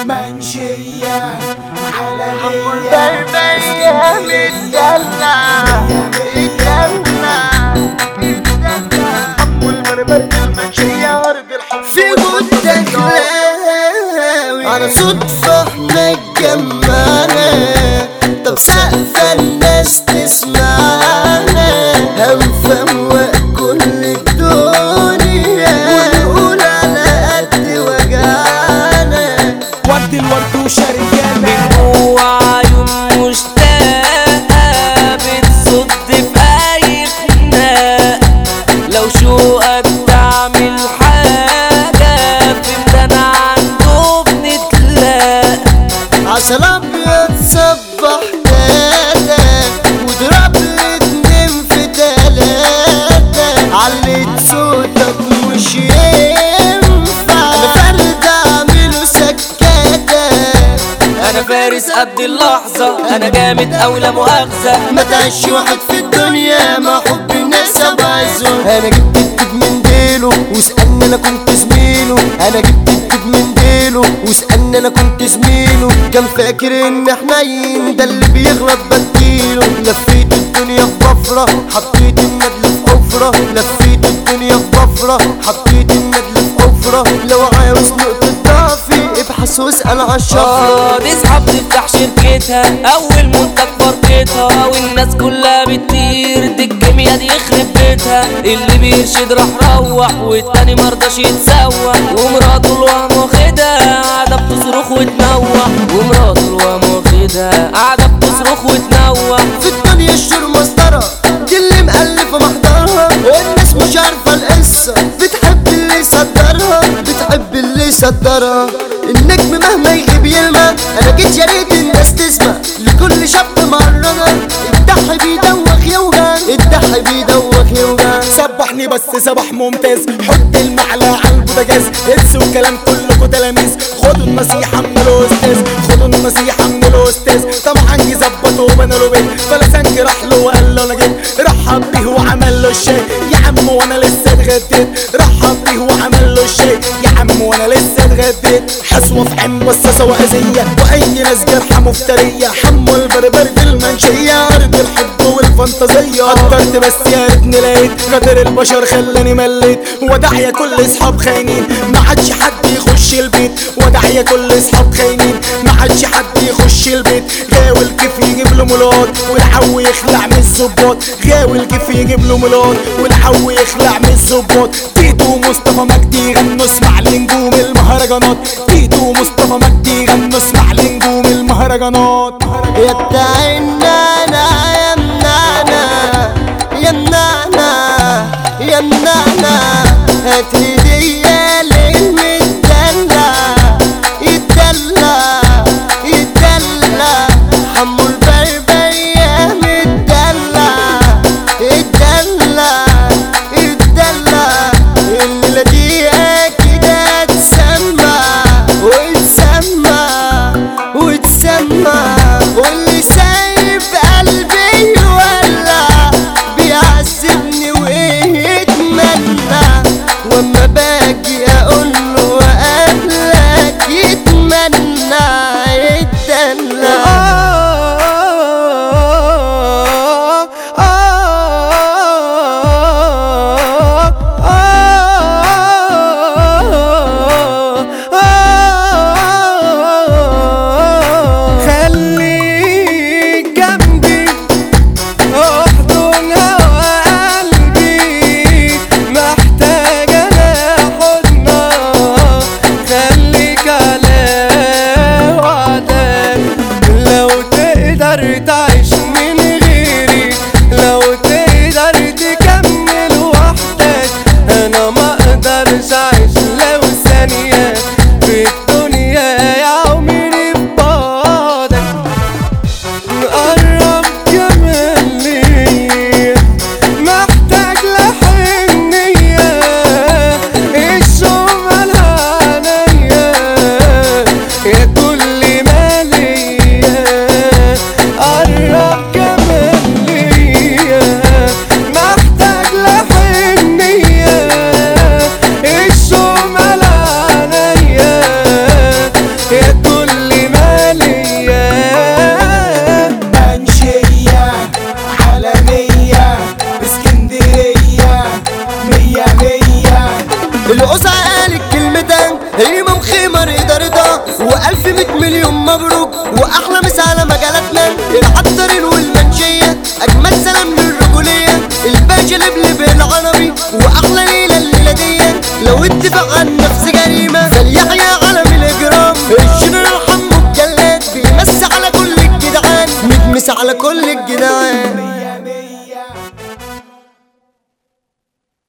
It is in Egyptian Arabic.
المنشية على البربرية متدلع متدلع متدلع حمو البربرية المنشية أرض الحب في مدة كلاوي على صدفة احنا اتجمعنا طب سقف الناس تسمعنا هنفوق كل الدنيا ونقول على قد وجعنا ورد الورد وشريانة جوا عيون مشتاقة بتصد في أي خناق لو شوقك تعمل حاجة في ميدان عنده بنتلاقى عسل ابيض صبح تاتا وضرب الاتنين في تلاتة عليت صوتك مش ينفع انا فرد اعمله سكاتة أنا فارس قد اللحظة أنا جامد أوي لا مؤاخذة ما تعيش واحد في الدنيا مع حب الناس بعزه انا جبت الدب من ديله واسألني انا كنت زميله انا جبت الدب من ديله واسألني انا كنت زميله كان فاكر ان حنين ده اللي بيغلط بديله لفيت الدنيا في بفرة حطيت الندل في حفرة لفيت الدنيا في بفرة حطيت الندل في حفرة لو عاوز نقطة ضعفي ابحث واسأل على الشفرة اه دي صحاب تفتح شركتها اول منتج فرقتها والناس كلها بتطير دي الكيميا دي يخرب بيتها اللي بيرشد راح روح والتاني مرضاش يتسوح ومراته الوهم واخدها قاعده بتصرخ وتنوح ومراته الوهم واخدها قاعده بتصرخ وتنوح في الدنيا الشر مسطرة دي اللي مألفة محضرها والناس مش عارفة القصة بتحب اللي يصدرها بتحب اللي يصدرها النجم مهما يغيب يلمع انا جيت يا ريت الناس تسمع لكل شاب مرة الضحي بيدوخ يوجع الضحي بيدوخ يوجع سبحني بس سبح ممتاز حط المعلقة على البوتاجاز انسوا الكلام كلكوا تلاميذ خدوا النصيحة من الأستاذ خدوا النصيحة من الأستاذ طبعا يظبط وبنى له بيت فلسنج راح له وقال له أنا جيت رحب بيه وعمل له الشاي يا عم وأنا لسه اتغديت رحب بيه وعمل له الشاي يا عم وأنا لسه اتغديت حصوة في عين بصاصة وأذية وأي ناس جرحة مفترية حمو البربر في المنشية أرض الحب والفانتازية قدرت بس يا ريتني لقيت قدر البشر خلاني مليت وداعية كل اصحاب خاينين ما عادش حد يخش البيت وداعية كل اصحاب خاينين ما عادش حد يخش البيت غاوي الكيف يجيب له مولات والعو يخلع من الظباط غاوي الكيف يجيب له مولات والعو يخلع من الظباط تيتو ومصطفى مجدي غنوا اسمع لنجوم المهرجانات تيتو ومصطفى مجدي غنوا اسمع لنجوم المهرجانات يا بتاع النانا يا منانا يا منانا يا منانا هات هدية للمدلع يدلع يدلع حمو البربر يا مدلع يدلع يدلع الليلة دي أكيد هتسمع وتسمع وتسمع واللي سايب قلبي يولع بيعذبني ويتمنى واما باجي والف مية مليون مبروك واحلى مسا على مجالاتنا العطارين والمنشيه اجمل سلام للرجوليه الباشا لبلب العربي واحلى ليله الليله دي لو اتفق عن نفس جريمه زي يحيى علم الاجرام الجنرال حمو الجلاد بيمس على كل الجدعان متمس على كل الجدعان